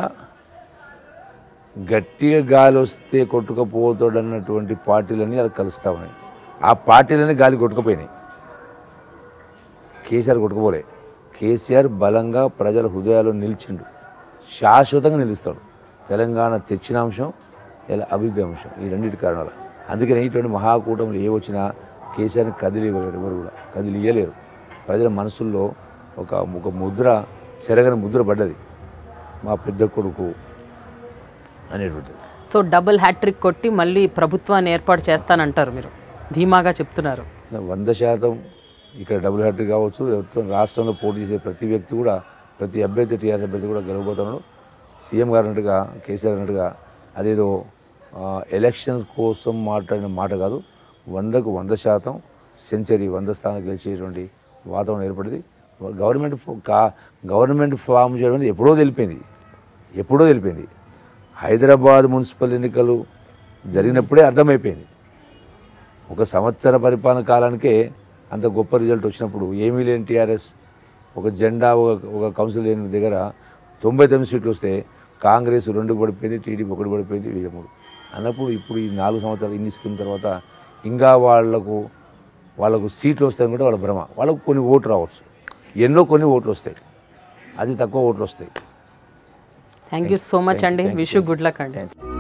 గట్టిగా గాలి వస్తే కొట్టుకపోతాడు అన్నటువంటి పార్టీలన్నీ అలా కలుస్తూ ఉన్నాయి ఆ పార్టీలన్నీ గాలి కొట్టుకుపోయినాయి కేసీఆర్ కొట్టుకుపోలే కేసీఆర్ బలంగా ప్రజల హృదయాల్లో నిలిచిండు శాశ్వతంగా నిలుస్తాడు తెలంగాణ తెచ్చిన అంశం ఇలా అభివృద్ధి అంశం ఈ రెండింటి కారణాలు అందుకని ఇటువంటి మహాకూటములు ఏ వచ్చినా కేసీఆర్ని కదిలి ఇవ్వలేరు ఎవరు కూడా కదిలి ఇయ్యలేరు ప్రజల మనసుల్లో ఒక ఒక ముద్ర చెరగని ముద్ర పడ్డది మా పెద్ద కొడుకు అనేటువంటిది సో డబుల్ హ్యాట్రిక్ కొట్టి మళ్ళీ ప్రభుత్వాన్ని ఏర్పాటు చేస్తానంటారు మీరు ధీమాగా చెప్తున్నారు వంద శాతం ఇక్కడ డబుల్ హ్యాట్రిక్ కావచ్చు ఎవరితో రాష్ట్రంలో పోటీ చేసే ప్రతి వ్యక్తి కూడా ప్రతి అభ్యర్థి టీఆర్ఎస్ అభ్యర్థి కూడా గెలవబోతున్నాడు సీఎం గారు అన్నట్టుగా కేసీఆర్ అన్నట్టుగా అదేదో ఆ, ఎలక్షన్స్ కోసం మాట్లాడిన మాట కాదు వందకు వంద శాతం సెంచరీ వంద స్థానం గెలిచేటువంటి వాతావరణం ఏర్పడింది గవర్నమెంట్ ఫో- కా గవర్నమెంట్ ఫామ్ చేయడం అనేది ఎప్పుడో తెలిపింది ఎప్పుడో తెలిపింది హైదరాబాద్ మున్సిపల్ ఎన్నికలు జరిగినప్పుడే అర్థమైపోయింది ఒక సంవత్సర పరిపాలన కాలానికే అంత గొప్ప రిజల్ట్ వచ్చినప్పుడు ఏమీ లేని టీఆర్ఎస్ ఒక జెండా ఒక ఒక కౌన్సిల్ లేని దగ్గర తొంభై తొమ్మిది సీట్లు వస్తే కాంగ్రెస్ రెండు పడిపోయింది టీడీపీ ఒకటి పడిపోయింది వెయ్యి మూడు అన్నప్పుడు ఇప్పుడు ఈ నాలుగు సంవత్సరాలు ఇన్ని స్కీమ్ తర్వాత ఇంకా వాళ్లకు వాళ్ళకు సీట్లు వస్తాయని కూడా వాళ్ళ భ్రమ వాళ్ళకు కొన్ని ఓట్లు రావచ్చు ఎన్నో కొన్ని ఓట్లు వస్తాయి అది తక్కువ ఓట్లు వస్తాయి థ్యాంక్ యూ సో మచ్ అండి విష్ గుడ్ లక్ అండి Thank you.